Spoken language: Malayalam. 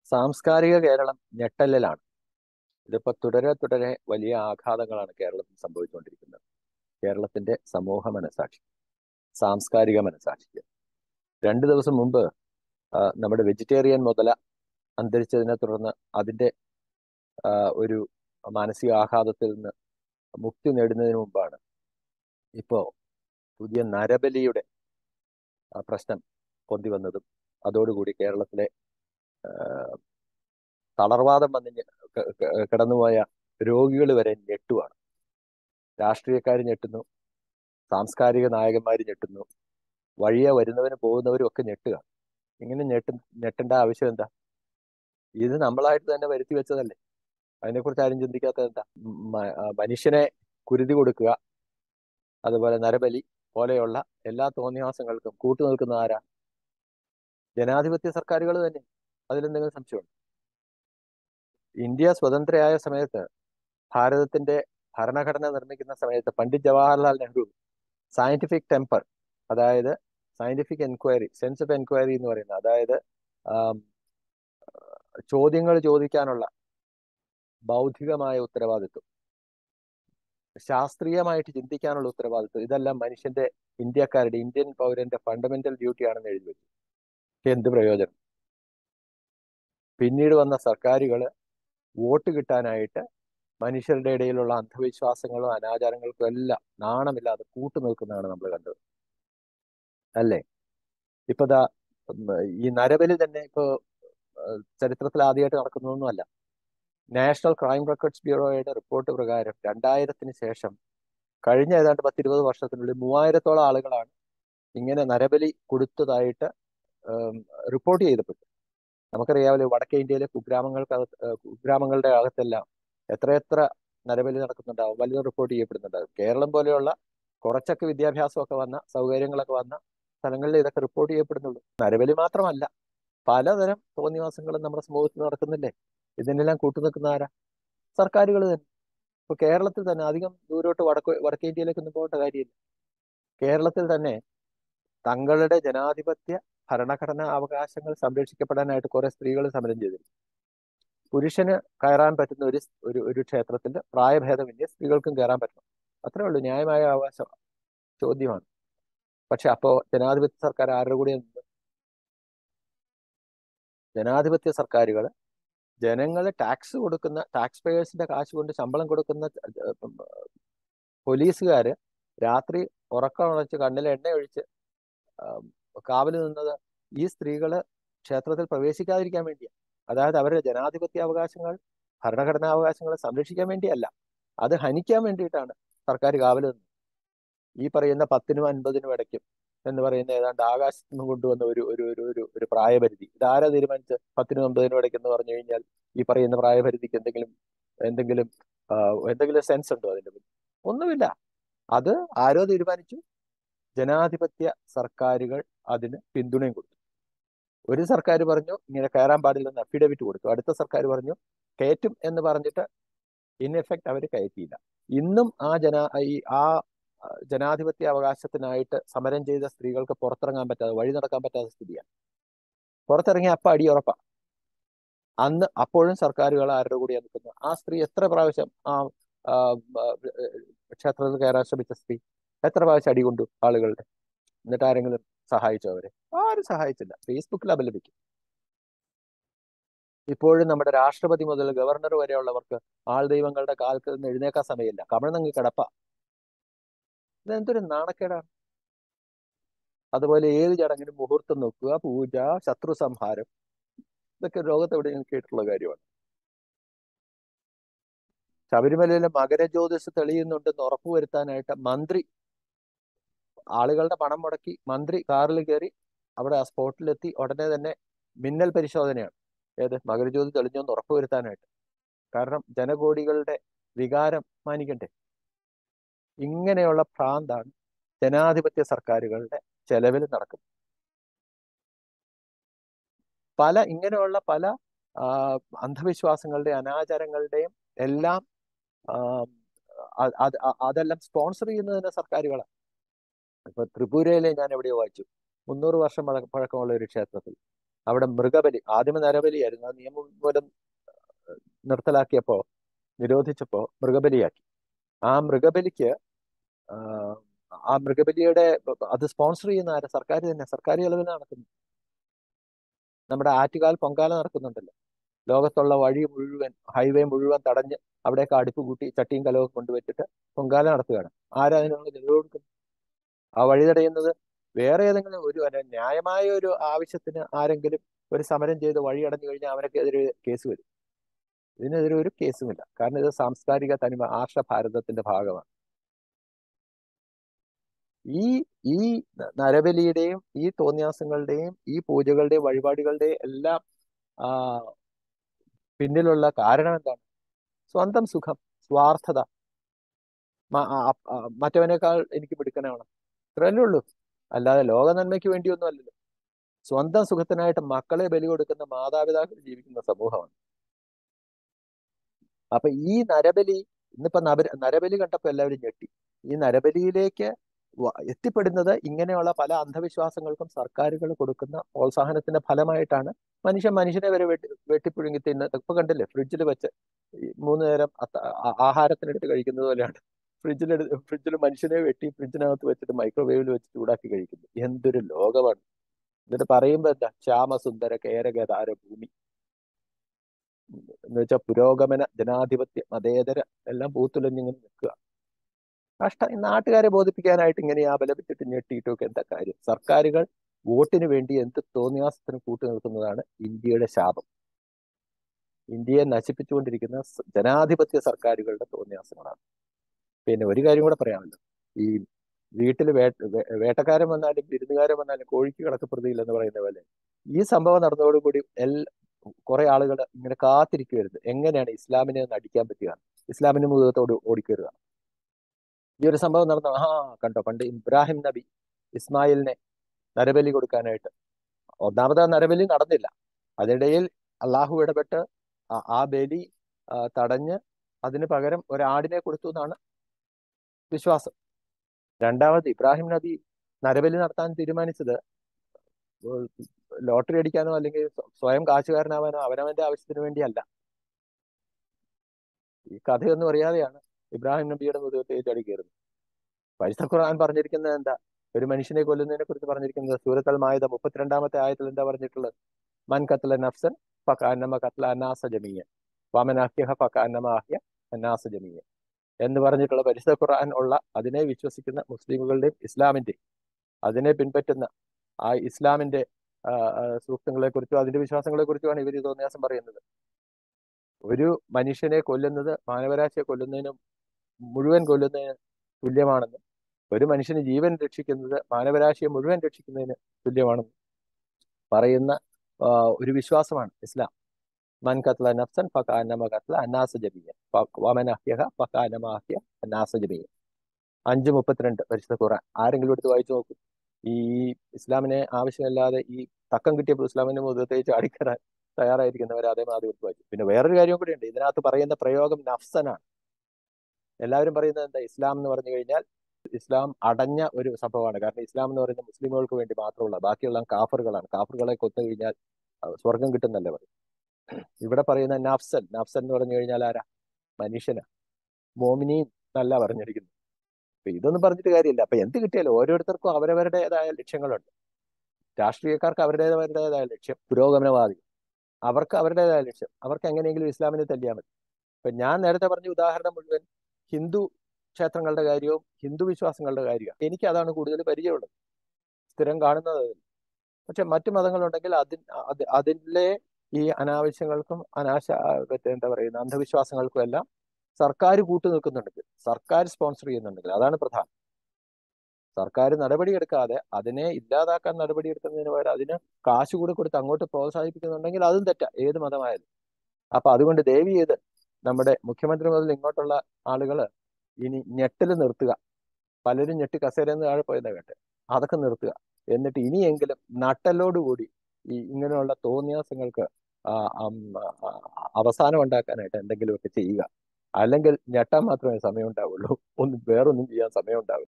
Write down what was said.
സാംസ്കാരിക കേരളം ഞെട്ടലിലാണ് ഇതിപ്പോ തുടരെ തുടരെ വലിയ ആഘാതങ്ങളാണ് കേരളത്തിൽ സംഭവിച്ചുകൊണ്ടിരിക്കുന്നത് കേരളത്തിന്റെ സമൂഹ മനസാക്ഷി സാംസ്കാരിക മനസാക്ഷിക്ക് രണ്ടു ദിവസം മുമ്പ് ആ, നമ്മുടെ വെജിറ്റേറിയൻ മുതല അന്തരിച്ചതിനെ തുടർന്ന് അതിന്റെ ആ, ഒരു മാനസിക ആഘാതത്തിൽ നിന്ന് മുക്തി നേടുന്നതിന് മുമ്പാണ് ഇപ്പോ പുതിയ നരബലിയുടെ ആ, പ്രശ്നം പൊന്തി വന്നതും അതോടുകൂടി കേരളത്തിലെ ആ, തളർവാദം വന്ന് ഞെ- ക- ക- കിടന്നുപോയ രോഗികൾ വരെ ഞെട്ടുവാണ് രാഷ്ട്രീയക്കാർ ഞെട്ടുന്നു സാംസ്കാരിക നായകന്മാർ ഞെട്ടുന്നു വഴിയെ വരുന്നവരും പോകുന്നവരും ഒക്കെ ഞെട്ടുക ഇങ്ങനെ ഞെട്ട ഞെട്ടേണ്ട ആവശ്യം എന്താ ഇത് നമ്മളായിട്ട് തന്നെ വരുത്തി വെച്ചതല്ലേ അതിനെക്കുറിച്ച് ആരും ചിന്തിക്കാത്തത് എന്താ മ- ആ, മനുഷ്യനെ കുരുതി കൊടുക്കുക അതുപോലെ നരബലി പോലെയുള്ള എല്ലാ തോന്നിയാസങ്ങൾക്കും കൂട്ടുനിൽക്കുന്ന ആരാ ജനാധിപത്യ സർക്കാരുകൾ തന്നെ അതിലെന്തെങ്കിലും സംശയമുണ്ട് ഇന്ത്യ സ്വതന്ത്രയായ സമയത്ത് ഭാരതത്തിന്റെ ഭരണഘടന നിർമ്മിക്കുന്ന സമയത്ത് പണ്ഡിറ്റ് ജവഹർലാൽ നെഹ്റു സയന്റിഫിക് ടെമ്പർ അതായത് scientific enquiry sense of enquiry എന്ന് പറയുന്നത് അതായത് ആം, ചോദ്യങ്ങൾ ചോദിക്കാനുള്ള ബൗദ്ധികമായ ഉത്തരവാദിത്വം ശാസ്ത്രീയമായിട്ട് ചിന്തിക്കാനുള്ള ഉത്തരവാദിത്വം ഇതെല്ലാം മനുഷ്യന്റെ ഇന്ത്യക്കാരുടെ ഇന്ത്യൻ പൗരന്റെ ഫണ്ടമെന്റൽ ഡ്യൂട്ടിയാണെന്ന് എഴുതി വെച്ചു പക്ഷെ എന്ത് പ്രയോജനം പിന്നീട് വന്ന സർക്കാരുകൾ വോട്ട് കിട്ടാനായിട്ട് മനുഷ്യരുടെ ഇടയിലുള്ള അന്ധവിശ്വാസങ്ങളും അനാചാരങ്ങൾക്കും എല്ലാം നാണമില്ലാതെ കൂട്ടു നിൽക്കുന്നതാണ് നമ്മൾ കണ്ടത് അല്ലേ ഇപ്പൊ ദാ ഉം, ഈ നരബലി തന്നെ ഇപ്പൊ ഏഹ്, ചരിത്രത്തിൽ ആദ്യമായിട്ട് നടക്കുന്നതൊന്നുമല്ല നാഷണൽ ക്രൈം റെക്കോർഡ്സ് ബ്യൂറോയുടെ റിപ്പോർട്ട് പ്രകാരം രണ്ടായിരത്തിന് ശേഷം കഴിഞ്ഞ ഏതാണ്ട് പത്തിരുപത് വർഷത്തിനുള്ളിൽ മൂവായിരത്തോളം ആളുകളാണ് ഇങ്ങനെ നരബലി കൊടുത്തതായിട്ട് ഏം, റിപ്പോർട്ട് ചെയ്തപ്പെട്ടു നമുക്കറിയാമല്ലോ വടക്കേ ഇന്ത്യയിലെ കുഗ്രാമങ്ങൾക്കകത്ത് ഏഹ്, കുഗ്രാമങ്ങളുടെ അകത്തെല്ലാം എത്രയെത്ര നരബലി നടക്കുന്നുണ്ടാവും വലുത് റിപ്പോർട്ട് ചെയ്യപ്പെടുന്നുണ്ടാവും കേരളം പോലെയുള്ള കുറച്ചൊക്കെ വിദ്യാഭ്യാസമൊക്കെ വന്ന സൗകര്യങ്ങളൊക്കെ വന്ന സ്ഥലങ്ങളിൽ ഇതൊക്കെ റിപ്പോർട്ട് ചെയ്യപ്പെടുന്നുള്ളൂ നരബലി മാത്രമല്ല പലതരം തോന്നിവാസങ്ങളും നമ്മുടെ സമൂഹത്തിൽ നടക്കുന്നില്ലേ ഇതിനെല്ലാം കൂട്ടുനിൽക്കുന്ന ആരാ സർക്കാരുകൾ തന്നെ ഇപ്പൊ കേരളത്തിൽ തന്നെ അധികം ദൂരോട്ട് വടക്ക് വടക്കേ ഇന്ത്യയിലേക്കൊന്നും പോകേണ്ട കാര്യമില്ല കേരളത്തിൽ തന്നെ തങ്ങളുടെ ജനാധിപത്യ ഭരണഘടനാ അവകാശങ്ങൾ സംരക്ഷിക്കപ്പെടാനായിട്ട് കുറെ സ്ത്രീകൾ സമരം ചെയ്തിരുന്നു പുരുഷന് കയറാൻ പറ്റുന്ന ഒരു ഒരു ഒരു ക്ഷേത്രത്തിൽ പ്രായഭേദമന്യേ സ്ത്രീകൾക്കും കയറാൻ പറ്റണം അത്രേ ഉള്ളൂ ന്യായമായ അവകാശം ചോദ്യമാണ് പക്ഷെ അപ്പോ ജനാധിപത്യ സർക്കാർ ആരുടെ കൂടെ നിന്നത് ജനാധിപത്യ സർക്കാരുകൾ ജനങ്ങൾ ടാക്സ് കൊടുക്കുന്ന ടാക്സ് പേയേഴ്സിന്റെ കാശ് കൊണ്ട് ശമ്പളം കൊടുക്കുന്ന പോലീസുകാര് രാത്രി ഉറക്കമുളച്ച് കണ്ണിൽ എണ്ണ ഒഴിച്ച് കാവല് നിന്നത് ഈ സ്ത്രീകള് ക്ഷേത്രത്തിൽ പ്രവേശിക്കാതിരിക്കാൻ വേണ്ടിയാണ് അതായത് അവരുടെ ജനാധിപത്യ അവകാശങ്ങൾ ഭരണഘടനാ അവകാശങ്ങൾ സംരക്ഷിക്കാൻ വേണ്ടിയല്ല അത് ഹനിക്കാൻ വേണ്ടിയിട്ടാണ് സർക്കാർ കാവല് നിന്നത് ഈ പറയുന്ന പത്തിനും അൻപതിനും ഇടയ്ക്കും എന്ന് പറയുന്ന ഏതാണ്ട് ആകാശത്ത് നിന്ന് കൊണ്ടുവന്ന ഒരു ഒരു ഒരു ഒരു ഒരു പ്രായപരിധി ഇതാരാ തീരുമാനിച്ച് പത്തിനും അമ്പതിനും ഇടയ്ക്ക് എന്ന് പറഞ്ഞു കഴിഞ്ഞാൽ ഈ പറയുന്ന പ്രായപരിധിക്ക് എന്തെങ്കിലും എന്തെങ്കിലും ആ, എന്തെങ്കിലും സെൻസ് ഉണ്ടോ അതിന്റെ പിന്നിൽ? ഒന്നുമില്ല അത് ആരോ തീരുമാനിച്ചു ജനാധിപത്യ സർക്കാരുകൾ അതിന് പിന്തുണയും കൊടുത്തു ഒരു സർക്കാർ പറഞ്ഞു ഇങ്ങനെ കയറാൻ പാടില്ലെന്ന് അഫിഡവിറ്റ് കൊടുത്തു അടുത്ത സർക്കാർ പറഞ്ഞു കയറ്റും എന്ന് പറഞ്ഞിട്ട് ഇൻ എഫക്ട് അവർ കയറ്റിയില്ല ഇന്നും ആ ജന ഈ ആ ആ, ജനാധിപത്യ അവകാശത്തിനായിട്ട് സമരം ചെയ്ത സ്ത്രീകൾക്ക് പുറത്തിറങ്ങാൻ പറ്റാതെ വഴി നടക്കാൻ പറ്റാത്ത സ്ഥിതിയാണ് പുറത്തിറങ്ങിയ അപ്പ അടി ഉറപ്പാ അന്ന് അപ്പോഴും സർക്കാരുകൾ ആരുടെ കൂടിയാണ് നിൽക്കുന്നത് ആ സ്ത്രീ എത്ര പ്രാവശ്യം ആ ആ, ആ, ക്ഷേത്രത്തിൽ കയറാൻ ശ്രമിച്ച സ്ത്രീ എത്ര പ്രാവശ്യം അടി കൊണ്ടു ആളുകളുടെ എന്നിട്ട് ആരെങ്കിലും സഹായിച്ചോ അവരെ ആരും സഹായിച്ചില്ല ഫേസ്ബുക്കിൽ അപലപിക്കും ഇപ്പോഴും നമ്മുടെ രാഷ്ട്രപതി മുതൽ ഗവർണർ വരെയുള്ളവർക്ക് ആൾ ദൈവങ്ങളുടെ കാൽക്ക് നിന്ന് എഴുന്നേക്കാൻ സമയമില്ല കമഴ്ന്നങ്ങ് കിടപ്പ ഇതെന്തൊരു നാണക്കേടാണ് അതുപോലെ ഏത് ചടങ്ങിനും മുഹൂർത്തം നോക്കുക പൂജ ശത്രു സംഹാരം ഇതൊക്കെ ലോകത്ത് എവിടെയെങ്കിലും കേട്ടിട്ടുള്ള കാര്യമാണ് ശബരിമലയിലെ മകരജ്യോതിസ് തെളിയുന്നുണ്ടെന്ന് ഉറപ്പുവരുത്താനായിട്ട് മന്ത്രി ആളുകളുടെ പണം മുടക്കി മന്ത്രി കാറിൽ കയറി അവിടെ ആ സ്പോട്ടിലെത്തി ഉടനെ തന്നെ മിന്നൽ പരിശോധനയാണ് ഏത് മകരജ്യോതി തെളിഞ്ഞെന്ന് ഉറപ്പുവരുത്താനായിട്ട് കാരണം ജനകോടികളുടെ വികാരം മാനിക്കണ്ടേ ഇങ്ങനെയുള്ള ഭ്രാന്താണ് ജനാധിപത്യ സർക്കാരുകളുടെ ചെലവിൽ നടക്കുന്നത് പല ഇങ്ങനെയുള്ള പല ആ, അന്ധവിശ്വാസങ്ങളുടെയും അനാചാരങ്ങളുടെയും എല്ലാം ആ, അ- അത് അ- അതെല്ലാം സ്പോൺസർ ചെയ്യുന്നത് തന്നെ സർക്കാരുകളാണ് ഇപ്പൊ ത്രിപുരയിലെ ഞാൻ എവിടെയോ വായിച്ചു മുന്നൂറ് വർഷം പഴ- പഴക്കമുള്ള ഒരു ക്ഷേത്രത്തിൽ അവിടെ മൃഗബലി ആദ്യമ നരബലിയായിരുന്നു ആ നിയമം മൂലം നിർത്തലാക്കിയപ്പോ നിരോധിച്ചപ്പോ മൃഗബലിയാക്കി ആ മൃഗബലിക്ക് ആ, ആ മൃഗബലിയുടെ അത് സ്പോൺസർ ചെയ്യുന്ന ആരാ സർക്കാർ തന്നെ സർക്കാർ ചെലവിൽ നടക്കുന്നു നമ്മുടെ ആറ്റുകാൽ പൊങ്കാല നടക്കുന്നുണ്ടല്ലോ ലോകത്തുള്ള വഴി മുഴുവൻ ഹൈവേ മുഴുവൻ തടഞ്ഞ് അവിടെയൊക്കെ അടുപ്പ് കൂട്ടി ചട്ടിയും കലവും കൊണ്ടുവച്ചിട്ട് പൊങ്കാല നടത്തുകയാണ് ആരാ അതിനുള്ള ചെലവ് കൊടുക്കുന്നത് ആ വഴി തടയുന്നത് വേറെ ഏതെങ്കിലും ഒരു അല്ല, ന്യായമായ ഒരു ആവശ്യത്തിന് ആരെങ്കിലും ഒരു സമരം ചെയ്ത് വഴി അടഞ്ഞു കഴിഞ്ഞാൽ അവനൊക്കെതിരെ കേസ് വരും ഇതിനെതിരെ ഒരു കേസുമില്ല കാരണം ഇത് സാംസ്കാരിക തനിമ ആർഷ ഭാരതത്തിന്റെ ഭാഗമാണ് ഈ ഈ നരബലിയുടെയും ഈ തോന്യാസങ്ങളുടെയും ഈ പൂജകളുടെയും വഴിപാടുകളുടെയും എല്ലാം ആ, പിന്നിലുള്ള കാരണം എന്താണ് സ്വന്തം സുഖം സ്വാർത്ഥത മ- ആ- ആ- മറ്റവനേക്കാൾ എനിക്ക് മിടുക്കനാണ് ഇത്രയല്ലേ ഉള്ളൂ അല്ലാതെ ലോക നന്മയ്ക്ക് വേണ്ടിയൊന്നും അല്ലല്ലോ സ്വന്തം സുഖത്തിനായിട്ട് മക്കളെ ബലി കൊടുക്കുന്ന മാതാപിതാക്കൾ ജീവിക്കുന്ന സമൂഹമാണ് അപ്പൊ ഈ നരബലി ഇന്നിപ്പോ നബ- നരബലി കണ്ടപ്പോ എല്ലാവരും ഞെട്ടി ഈ നരബലിയിലേക്ക് വ- എത്തിപ്പെടുന്നത് ഇങ്ങനെയുള്ള പല അന്ധവിശ്വാസങ്ങൾക്കും സർക്കാരുകൾ കൊടുക്കുന്ന പ്രോത്സാഹനത്തിന്റെ ഫലമായിട്ടാണ് മനുഷ്യൻ മനുഷ്യനെ വരെ വെട്ടി വെട്ടിപ്പുഴുങ്ങി തിന്നത് ഇപ്പൊ കണ്ടില്ലേ ഫ്രിഡ്ജിൽ വെച്ച് ഈ മൂന്ന് നേരം അത്ത- ആ- ആഹാരത്തിനെടുത്ത് കഴിക്കുന്നത് പോലെയാണ് ഫ്രിഡ്ജിലെടുത്ത് ഫ്രിഡ്ജിൽ മനുഷ്യനെ വെട്ടി ഫ്രിഡ്ജിനകത്ത് വെച്ചിട്ട് മൈക്രോവേവിൽ വെച്ച് ചൂടാക്കി കഴിക്കുന്നു എന്തൊരു ലോകമാണ് എന്നിട്ട് പറയുമ്പോ എന്താ ശ്യാമസുന്ദര കേരകതാര ഭൂമി എന്ന് വെച്ചാൽ പുരോഗമന ജനാധിപത്യ മതേതര എല്ലാം പൂത്തുലഞ്ഞിങ്ങനെ നിൽക്കുക കഷ്ടം ഈ നാട്ടുകാരെ ബോധിപ്പിക്കാനായിട്ട് ഇങ്ങനെ അപലപിച്ചിട്ട് ഞെട്ടിയിട്ടൊക്കെ എന്താ കാര്യം സർക്കാരുകൾ വോട്ടിന് വേണ്ടി എന്ത് തോന്നിയാസത്തിന് കൂട്ടു നിൽക്കുന്നതാണ് ഇന്ത്യയുടെ ശാപം ഇന്ത്യയെ നശിപ്പിച്ചുകൊണ്ടിരിക്കുന്ന സ- ജനാധിപത്യ സർക്കാരുകളുടെ തോന്നിയാസങ്ങളാണ് പിന്നെ ഒരു കാര്യം കൂടെ പറയാമല്ലോ ഈ വീട്ടിൽ വേ വേ- വേട്ടക്കാരൻ വന്നാലും വിരുന്നുകാരൻ വന്നാലും കോഴിക്ക് കണക്ക് പ്രതിയില്ല എന്ന് പറയുന്ന പോലെ ഈ സംഭവം നടന്നതോടുകൂടി എൽ കുറെ ആളുകൾ ഇങ്ങനെ കാത്തിരിക്കുവായിരുന്നു എങ്ങനെയാണ് ഇസ്ലാമിനെ ഒന്ന് അടിക്കാൻ പറ്റുക ഇസ്ലാമിന്റെ മുഖത്തോട് ഓടിക്കയറുക ഈ ഒരു സംഭവം നടന്ന ആ കണ്ടോ പണ്ട് ഇബ്രാഹിം നബി ഇസ്മായിലിനെ നരബലി കൊടുക്കാനായിട്ട് ഒന്നാമത് ആ നരബലി നടന്നില്ല അതിനിടയിൽ അള്ളാഹു ഇടപെട്ട് ആ ആ ബലി ആ, തടഞ്ഞ് അതിന് പകരം ഒരാടിനെ കൊടുത്തു എന്നാണ് വിശ്വാസം രണ്ടാമത് ഇബ്രാഹിം നബി നരബലി നടത്താൻ തീരുമാനിച്ചത് ലോട്ടറി അടിക്കാനോ അല്ലെങ്കിൽ സ്വ- സ്വയം കാശുകാരനാവാനോ അവനവന്റെ ആവശ്യത്തിന് വേണ്ടിയല്ല ഈ കഥയൊന്നും അറിയാതെയാണ് ഇബ്രാഹിം നബിയുടെ മുഖത്തേക്ക് ചാടി കയറുന്നത് പരിശുദ്ധ ഖുർആൻ പറഞ്ഞിരിക്കുന്നത് എന്താ ഒരു മനുഷ്യനെ കൊല്ലുന്നതിനെ കുറിച്ച് പറഞ്ഞിരിക്കുന്നത് സൂറത്തൽ മായത മുപ്പത്തിരണ്ടാമത്തെ ആയത്തിൽ എന്താ പറഞ്ഞിട്ടുള്ളത് മൻ കത്തല നഫ്സൻ ഫക്കാന്നമ കത്തല അനാസ ജമീയ വാമനാഹ്യഹ ഫക്കാന്നമ ആഹ്യ അനാസ ജമീയ എന്ന് പറഞ്ഞിട്ടുള്ള പരിശുദ്ധ ഖുർആൻ ഉള്ള അതിനെ വിശ്വസിക്കുന്ന മുസ്ലിമുകളുടെയും ഇസ്ലാമിന്റെയും അതിനെ പിൻപറ്റുന്ന ആ ഇസ്ലാമിന്റെ ആ, ആ, സൂക്തങ്ങളെ കുറിച്ചും അതിന്റെ വിശ്വാസങ്ങളെ കുറിച്ചുമാണ് ഇവർ ഈ തോന്നിയാസം പറയുന്നത് ഒരു മനുഷ്യനെ കൊല്ലുന്നത് മാനവരാശിയെ കൊല്ലുന്നതിന് മുഴുവൻ കൊല്ലുന്നതിന് തുല്യമാണെന്നും ഒരു മനുഷ്യന് ജീവൻ രക്ഷിക്കുന്നത് മാനവരാശിയെ മുഴുവൻ രക്ഷിക്കുന്നതിന് തുല്യമാണെന്നും പറയുന്ന ആ, ഒരു വിശ്വാസമാണ് ഇസ്ലാം മൻ കത്ല നഫ്സൻ ഫക്കാനമ കത്ല അന്നാസ ജബിയ വമൻ അഹ്യഹ ഫക്കാനമ അഹ്യ അന്നാസ ജബിയ അഞ്ച് മുപ്പത്തിരണ്ട് പരിശുദ്ധ ഖുർആൻ ആരെങ്കിലും എടുത്ത് വായിച്ചു നോക്കും ഈ ഇസ്ലാമിനെ ആവശ്യമില്ലാതെ ഈ തക്കം കിട്ടിയപ്പോൾ ഇസ്ലാമിന്റെ മുഖത്തെ ചാടിക്കറാൻ തയ്യാറായിരിക്കുന്നവർ അതേമാതിരി എടുത്ത് വായിച്ചു പിന്നെ വേറൊരു കാര്യം കൂടി ഉണ്ട് ഇതിനകത്ത് പറയുന്ന പ്രയോഗം നഫ്സനാണ് എല്ലാവരും പറയുന്നത് എന്താ ഇസ്ലാം എന്ന് പറഞ്ഞു കഴിഞ്ഞാൽ ഇസ്ലാം അടഞ്ഞ ഒരു സംഭവമാണ് കാരണം ഇസ്ലാം എന്ന് പറയുന്നത് മുസ്ലിമുകൾക്ക് വേണ്ടി മാത്രമുള്ള ബാക്കിയുള്ള കാഫറുകളാണ് കാഫറുകളെ കൊന്നു കഴിഞ്ഞാൽ അഹ് സ്വർഗം കിട്ടുന്നല്ലേ പറയും ഇവിടെ പറയുന്ന നഫ്സൻ നഫ്സൻ എന്ന് പറഞ്ഞു കഴിഞ്ഞാൽ ആരാ മനുഷ്യനാ മോമിനീൻ എന്നല്ല പറഞ്ഞിരിക്കുന്നത് അപ്പൊ ഇതൊന്നും പറഞ്ഞിട്ട് കാര്യമില്ല അപ്പൊ എന്ത് കിട്ടിയാലും ഓരോരുത്തർക്കും അവരവരുടേതായ ലക്ഷ്യങ്ങളുണ്ട് രാഷ്ട്രീയക്കാർക്ക് അവരുടേതായ ലക്ഷ്യം പുരോഗമനവാദി അവർക്ക് അവരുടേതായ ലക്ഷ്യം അവർക്ക് എങ്ങനെയെങ്കിലും ഇസ്ലാമിനെ തല്ലിയാൽ മതി ഇപ്പൊ ഞാൻ നേരത്തെ പറഞ്ഞ ഉദാഹരണം മുഴുവൻ ഹിന്ദു ക്ഷേത്രങ്ങളുടെ കാര്യവും ഹിന്ദു വിശ്വാസങ്ങളുടെ കാര്യവും എനിക്ക് അതാണ് കൂടുതൽ പരിചയമുള്ളത് സ്ഥിരം കാണുന്നത് അതല്ല. പക്ഷെ മറ്റു മതങ്ങളുണ്ടെങ്കിൽ അതിൻ അത് അതിലെ ഈ അനാവശ്യങ്ങൾക്കും അനാശ മറ്റേ എന്താ പറയുന്ന അന്ധവിശ്വാസങ്ങൾക്കും എല്ലാം സർക്കാർ കൂട്ടു നിൽക്കുന്നുണ്ടെങ്കിൽ സർക്കാർ സ്പോൺസർ ചെയ്യുന്നുണ്ടെങ്കിൽ അതാണ് പ്രധാനം സർക്കാർ നടപടിയെടുക്കാതെ അതിനെ ഇല്ലാതാക്കാൻ നടപടിയെടുക്കുന്നതിന് പകരം അതിന് കാശ് കൂടി കൊടുത്ത് അങ്ങോട്ട് പ്രോത്സാഹിപ്പിക്കുന്നുണ്ടെങ്കിൽ അതും തെറ്റാ ഏത് മതമായാലും അപ്പൊ അതുകൊണ്ട് ദയവ് ചെയ്ത് നമ്മുടെ മുഖ്യമന്ത്രി മുതൽ ഇങ്ങോട്ടുള്ള ആളുകൾ ഇനി ഞെട്ടൽ നിർത്തുക പലരും ഞെട്ടി കസേരന്ന് താഴെ പോയതാ കേട്ടെ അതൊക്കെ നിർത്തുക എന്നിട്ട് ഇനിയെങ്കിലും നട്ടലോടുകൂടി ഈ ഇങ്ങനെയുള്ള തോന്നിയാസങ്ങൾക്ക് ആ, അം, ആ, അവസാനം ഉണ്ടാക്കാനായിട്ട് എന്തെങ്കിലുമൊക്കെ ചെയ്യുക അല്ലെങ്കിൽ ഞെട്ടാൻ മാത്രമേ സമയം ഉണ്ടാവുള്ളൂ ഒന്നും വേറൊന്നും ചെയ്യാൻ സമയം ഉണ്ടാവില്ല